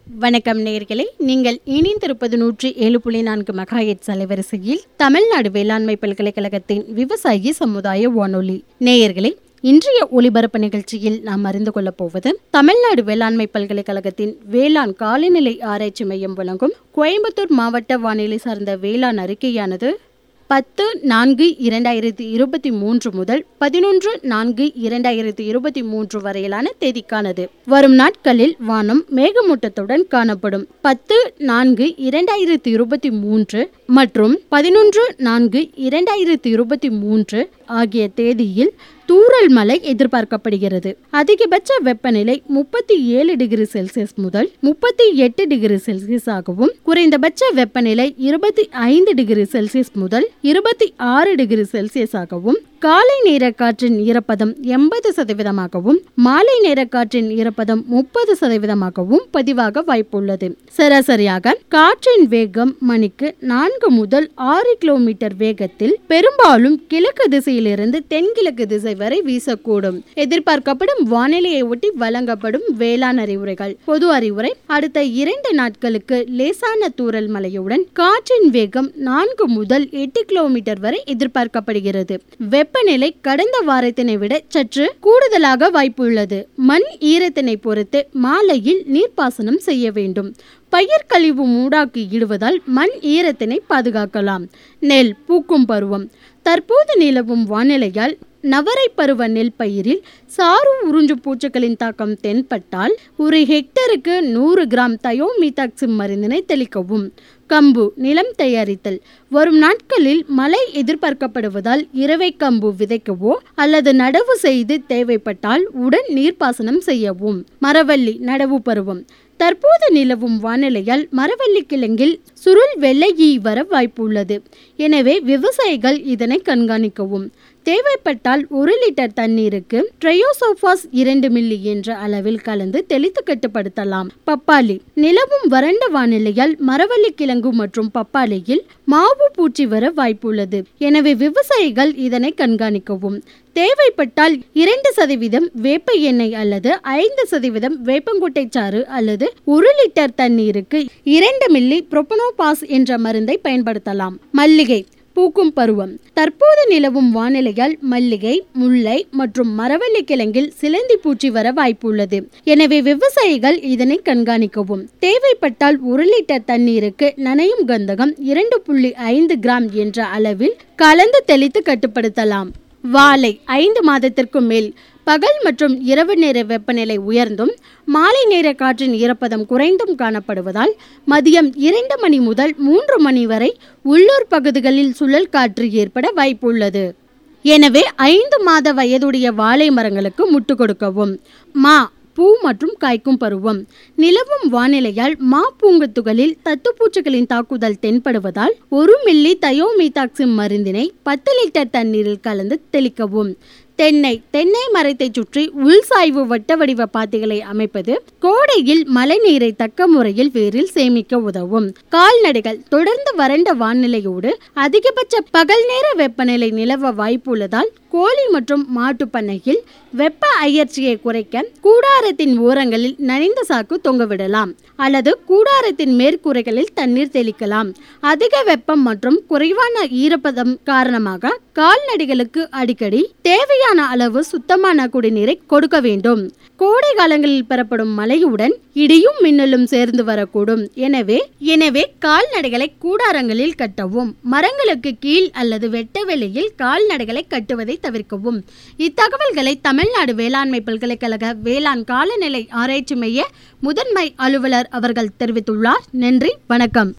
வணக்கம் நேயர்களே நீங்கள் இணைந்திருப்பது நூற்றி ஏழு புள்ளி நான்கு மெகாஹெட்ஸ் அலைவரிசையில் தமிழ்நாடு வேளாண்மை பல்கலைக்கழகத்தின் விவசாயி சமுதாய வானொலி நேயர்களே இன்றைய ஒலிபரப்பு நிகழ்ச்சியில் நாம் அறிந்து கொள்ளப் போவது தமிழ்நாடு வேளாண்மை பல்கலைக்கழகத்தின் வேளாண் காலநிலை ஆராய்ச்சி மையம் வழங்கும் கோயம்புத்தூர் மாவட்ட வானிலை சார்ந்த வேளாண் அறிக்கையானது பத்து நான்கு இரண்டாயிரத்தி இருபத்தி மூன்று முதல் பதினொன்று நான்கு இரண்டாயிரத்தி இருபத்தி மூன்று வரையிலான தேதிக்கானது வரும் நாட்களில் வானம் மேகமூட்டத்துடன் காணப்படும் பத்து நான்கு இரண்டாயிரத்தி இருபத்தி மூன்று மற்றும் பதினொன்று நான்கு இரண்டாயிரத்தி இருபத்தி மூன்று ஆகிய தேதியில் தூறல் மழை எதிர்பார்க்கப்படுகிறது அதிகபட்ச வெப்பநிலை முப்பத்தி ஏழு டிகிரி செல்சியஸ் முதல் முப்பத்தி எட்டு டிகிரி செல்சியஸ் ஆகவும் குறைந்தபட்ச வெப்பநிலை இருபத்தி ஐந்து டிகிரி செல்சியஸ் முதல் இருபத்தி ஆறு டிகிரி செல்சியஸ் ஆகவும் காலை நேர காற்றின் ஈரப்பதம் எண்பது சதவீதமாகவும் மாலை நேர காற்றின் ஈரப்பதம் முப்பது சதவீதமாகவும் பதிவாக வாய்ப்புள்ளது சராசரியாக காற்றின் வேகம் மணிக்கு நான்கு முதல் ஆறு கிலோமீட்டர் வேகத்தில் பெரும்பாலும் கிழக்கு திசையிலிருந்து தென்கிழக்கு திசை வரை வீசக்கூடும் எதிர்பார்க்கப்படும் வானிலையை ஒட்டி வழங்கப்படும் வேளாண் அறிவுரைகள் பொது அறிவுரை அடுத்த இரண்டு நாட்களுக்கு லேசான தூறல் மழையுடன் காற்றின் வேகம் நான்கு முதல் எட்டு கிலோமீட்டர் வரை எதிர்பார்க்கப்படுகிறது வெப்பநிலை கடந்த வாரத்தினை விட சற்று கூடுதலாக வாய்ப்புள்ளது மண் ஈரத்தினை பொறுத்து மாலையில் நீர்ப்பாசனம் செய்ய வேண்டும் பயிர் கழிவு மூடாக்கி இடுவதால் மண் ஈரத்தினை பாதுகாக்கலாம் நெல் பூக்கும் பருவம் தற்போது நிலவும் வானிலையால் நவரை பருவ நெல் பயிரில் சாறு உறிஞ்சு பூச்சிகளின் தாக்கம் தென்பட்டால் ஒரு ஹெக்டருக்கு நூறு கிராம் தயோமீதாக்சிம் மருந்தினை தெளிக்கவும் கம்பு நிலம் தயாரித்தல் வரும் நாட்களில் மழை எதிர்பார்க்கப்படுவதால் இரவை கம்பு விதைக்கவோ அல்லது நடவு செய்து தேவைப்பட்டால் உடன் நீர்ப்பாசனம் செய்யவும் மரவள்ளி நடவு பருவம் தற்போது நிலவும் வானிலையால் மரவள்ளி கிழங்கில் சுருள் வெள்ளை ஈ வர வாய்ப்பு உள்ளது எனவே விவசாயிகள் இதனை கண்காணிக்கவும் தேவைப்பட்டால் ஒரு லிட்டர் தண்ணீருக்கு ட்ரையோசோபாஸ் இரண்டு மில்லி என்ற அளவில் கலந்து தெளித்து கட்டுப்படுத்தலாம் பப்பாளி நிலவும் வறண்ட வானிலையால் மரவள்ளி கிழங்கு மற்றும் பப்பாளியில் மாவு பூச்சி வர வாய்ப்புள்ளது எனவே விவசாயிகள் இதனை கண்காணிக்கவும் தேவைப்பட்டால் இரண்டு சதவீதம் வேப்ப எண்ணெய் அல்லது ஐந்து சதவீதம் வேப்பங்குட்டை சாறு அல்லது ஒரு லிட்டர் தண்ணீருக்கு இரண்டு மில்லி புரோபனோபாஸ் என்ற மருந்தை பயன்படுத்தலாம் மல்லிகை பூக்கும் பருவம் தற்போது நிலவும் வானிலையால் மல்லிகை முல்லை மற்றும் மரவள்ளி கிழங்கில் சிலந்தி பூச்சி வர வாய்ப்புள்ளது எனவே விவசாயிகள் இதனை கண்காணிக்கவும் தேவைப்பட்டால் ஒரு லிட்டர் தண்ணீருக்கு நனையும் கந்தகம் இரண்டு புள்ளி ஐந்து கிராம் என்ற அளவில் கலந்து தெளித்து கட்டுப்படுத்தலாம் வாழை ஐந்து மாதத்திற்கு மேல் பகல் மற்றும் இரவு நேர வெப்பநிலை உயர்ந்தும் மாலை நேர காற்றின் ஈரப்பதம் குறைந்தும் காணப்படுவதால் மதியம் இரண்டு மணி முதல் மூன்று மணி வரை உள்ளூர் பகுதிகளில் சுழல் காற்று ஏற்பட வாய்ப்புள்ளது எனவே ஐந்து மாத வயதுடைய வாழை மரங்களுக்கு முட்டு கொடுக்கவும் மா பூ மற்றும் காய்க்கும் பருவம் நிலவும் வானிலையால் மா பூங்கத்துகளில் தத்துப்பூச்சிகளின் தாக்குதல் தென்படுவதால் ஒரு மில்லி தயோமீதாக்சிம் மருந்தினை பத்து லிட்டர் தண்ணீரில் கலந்து தெளிக்கவும் தென்னை தென்னை மரத்தை சுற்றி உள்சாய்வு வட்ட வடிவ பாத்திகளை அமைப்பது கோடையில் மழைநீரை தக்க முறையில் வேரில் சேமிக்க உதவும் கால்நடைகள் தொடர்ந்து வறண்ட வானிலையோடு அதிகபட்ச பகல் நேர வெப்பநிலை நிலவ வாய்ப்புள்ளதால் கோழி மற்றும் மாட்டு பண்ணையில் வெப்ப அயற்சியை குறைக்க கூடாரத்தின் ஓரங்களில் நனைந்த சாக்கு தொங்கவிடலாம் அல்லது கூடாரத்தின் மேற்கூரைகளில் தண்ணீர் தெளிக்கலாம் அதிக வெப்பம் மற்றும் குறைவான ஈரப்பதம் காரணமாக கால்நடைகளுக்கு அடிக்கடி தேவையான அளவு சுத்தமான குடிநீரை கொடுக்க வேண்டும் கோடை காலங்களில் பெறப்படும் மழையுடன் இடியும் மின்னலும் சேர்ந்து வரக்கூடும் எனவே எனவே கால்நடைகளை கூடாரங்களில் கட்டவும் மரங்களுக்கு கீழ் அல்லது வெட்ட வெளியில் கால்நடைகளை கட்டுவதை தவிர்க்கவும் இத்தகவல்களை தமிழ்நாடு வேளாண்மை பல்கலைக்கழக வேளாண் காலநிலை ஆராய்ச்சி மைய முதன்மை அலுவலர் அவர்கள் தெரிவித்துள்ளார் நன்றி வணக்கம்